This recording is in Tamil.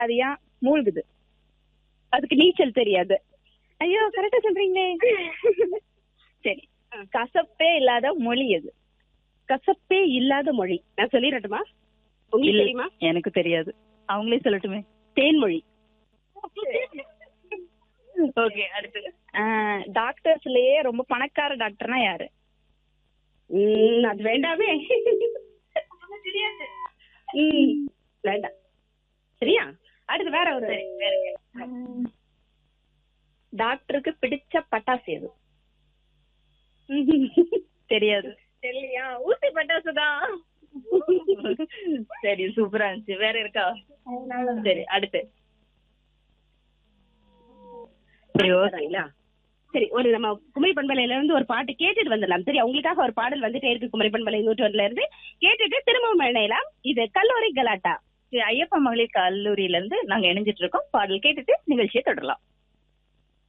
அது ஏன் மூழ்குது அதுக்கு நீச்சல் தெரியாது ஐயோ கரெக்டா சொல்றீங்களே சரி கசப்பே இல்லாத மொழி எது கசப்பே இல்லாத மொழி நான் சொல்லிடட்டுமா உங்களுக்கு இல்ல, தெரியுமா எனக்கு தெரியாது அவங்களே சொல்லட்டுமே தேன்மொழி ஓகே அடுத்து டாக்டர்ஸ்லயே ரொம்ப பணக்கார டாக்டர்னா யாரு ம், அது வேண்டாமே ம், வேண்டாம் சரியா அடுத்து வேற ஒரு டாக்டருக்கு பிடிச்ச பட்டாசு எது தெரியாது தெரியலையா ஊசி பட்டாசு தான் சரி சூப்பரா இருந்துச்சு வேற இருக்கா சரி அடுத்து சரி ஓகே சரிங்களா சரி ஒரு நம்ம குமரி பண்பலையில இருந்து ஒரு பாட்டு கேட்டுட்டு வந்துடலாம் சரி உங்களுக்காக ஒரு பாடல் வந்துட்டே இருக்கு குமரி பண்பலை நூற்றொன்றுல இருந்து கேட்டுட்டு திரும்பவும் இணையலாம் இது கல்லூரி கலாட்டா ஐயப்பா மகளிர் கல்லூரியில இருந்து நாங்க இணைஞ்சிட்டு இருக்கோம் பாடல் கேட்டுட்டு நிகழ்ச்சியை தொடரலாம்